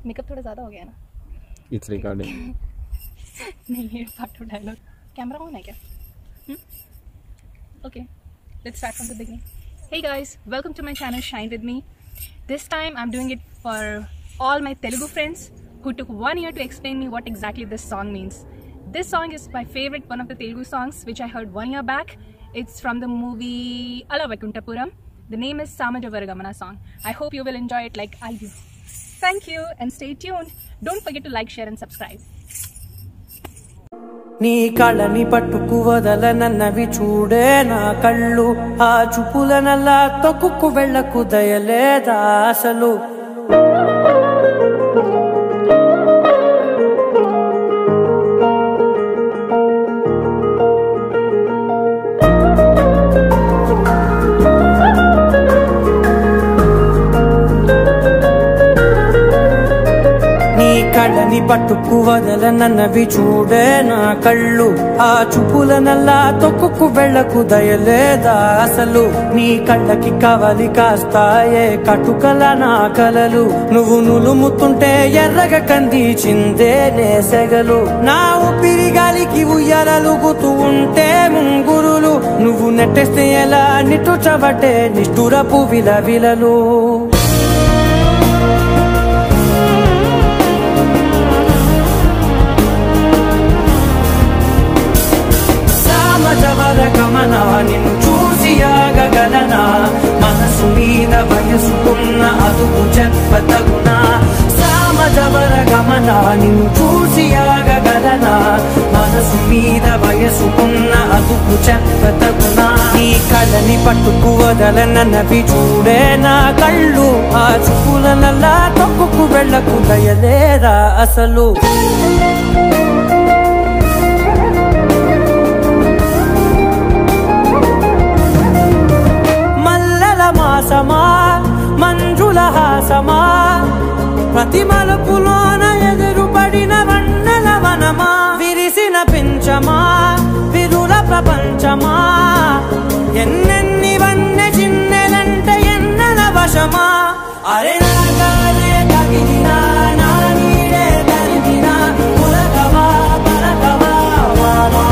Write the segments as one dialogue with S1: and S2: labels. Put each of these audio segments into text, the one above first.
S1: makeup थोड़ा ज़्यादा हो गया ना
S2: इट्स रिकॉर्डिंग
S1: नहीं ये part of dialogue camera on है क्या okay let's start from the beginning hey guys welcome to my channel shine with me this time i'm doing it for all my telugu friends who took one year to explain me what exactly this song means this song is my favorite one of the telugu songs which i heard one year back it's from the movie ala vaikuntapuram the name is samajavaragamana song i hope you will enjoy it like i do thank you and stay tuned don't forget to like share and subscribe
S3: నీ కళని పట్టుకు వదలనన్నవి చూడే నా కళ్ళు ఆ చూపులనల్లా తొక్కుకు వెళ్ళకు దయలేదా అసలు నీ కళ్ళని పట్టుకు వదలనన్నవి చూడే నా కళ్ళు ఆ చూపులనల్లా తొక్కుకు వెళ్ళకు దయలేదా అసలు నీ కళ్ళకి కవలి కాస్తాయే కటుకల నా కలలు నువ్వు నులుముతుంటే ఎర్రగ కంది చిందే నేసెగలు నా ఊపిరి గాలికి ఉయ్యాలలుగుతూ ఉంటే ముంగురులు నువ్వు నెట్టేస్తే ఎలా నిట్టుచబట్టే నిష్ఠురపు విలవిలలు సామజవర గమన నిన్ను చూసి ఆగగలనా మనసు మీద వయసుకున్న అదుపు చెప్పతగున సామజవర గమన నిన్ను చూసి ఆగగలనా మనసు మీద వయసుకున్న అదుపు చెప్పతగున నీ కళ్ళని పట్టుకు వదలనన్నవి చూడే నా కళ్ళు ఆ చూపులనల్లా తొక్కుకు వెళ్ళకు దయలేరా అసలు మల్లెల మాసమా మంజుల హాసమా ప్రతి మలుపులోన ఎదురుపడిన వన్నెల వనమా విరిసిన పించమా విరుల ప్రపంచమా ఎన్నెన్ని వన్నె చిన్నెలంటే ఎన్నెల వశమా అరే నాగాలే తగిలినా నా నీడే తరిమినా పులకవా పలకవా వామా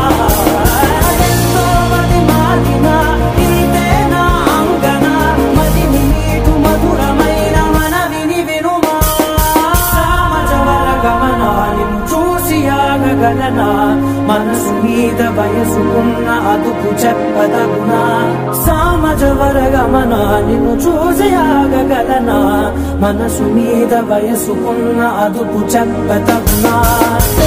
S3: ఎంతో మది మారినా ఇంతేనా అంగన మదిని నీటు మధురమైన మనవిని వినుమా సామజవర గమన నిన్ను చూసి ఆగగలనా మనసు మీద వయసుకున్న అదుపు చెప్పదగునా సామజవర గమన నిన్ను చూసి ఆగగలనా మనసు మీద వయసుకున్న అదుపు చెప్పదగునా